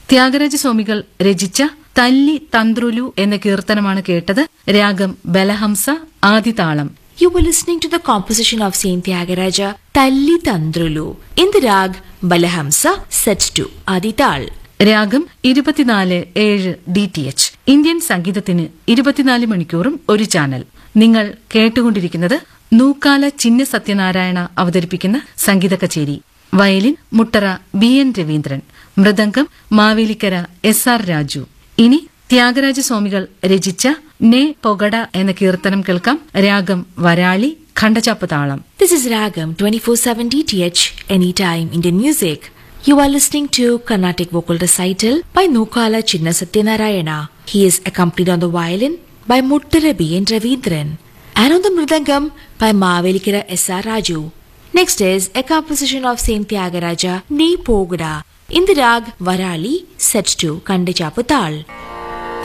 ത്യാഗരാജ സ്വാമികൾ രചിച്ച തല്ലി തന്ത്രുലു എന്ന കീർത്തനമാണ് കേട്ടത് രാഗം ബലഹംസ ആദിതാളം You were listening to the composition of Saint Tyagaraja Talli Tandrulu in the rag Balahamsa set to Adital. രാഗം ഇരുപത്തിനാല് ഏഴ് ഡി ടി എച്ച് ഇന്ത്യൻ സംഗീതത്തിന് ഇരുപത്തിനാല് മണിക്കൂറും ഒരു ചാനൽ നിങ്ങൾ കേട്ടുകൊണ്ടിരിക്കുന്നത് നൂക്കാല ചിന്ന സത്യനാരായണ അവതരിപ്പിക്കുന്ന സംഗീത കച്ചേരി violin Muttara B N Raveendran മൃദംഗം മാവേലിക്കര എസ് ആർ രാജു ഇനി ത്യാഗരാജ സ്വാമികൾ രചിച്ച നെ പൊഗഡ എന്ന കീർത്തനം കേൾക്കാം രാഗം വരാളി ഖണ്ഡചാപ്പ് താളം This is Ragam 24/7 DTH Anytime Indian Music. You are listening to Carnatic Vocal Recital by Nokala Chinna Satyanarayana. He is accompanied on the violin by Muttara B. N. Ravindran and on the mridangam by Mavelikira S. R. Raju. Next is a composition of Saint Tyagaraja Ne Pogada in the rag Varali set to Kandachaputal.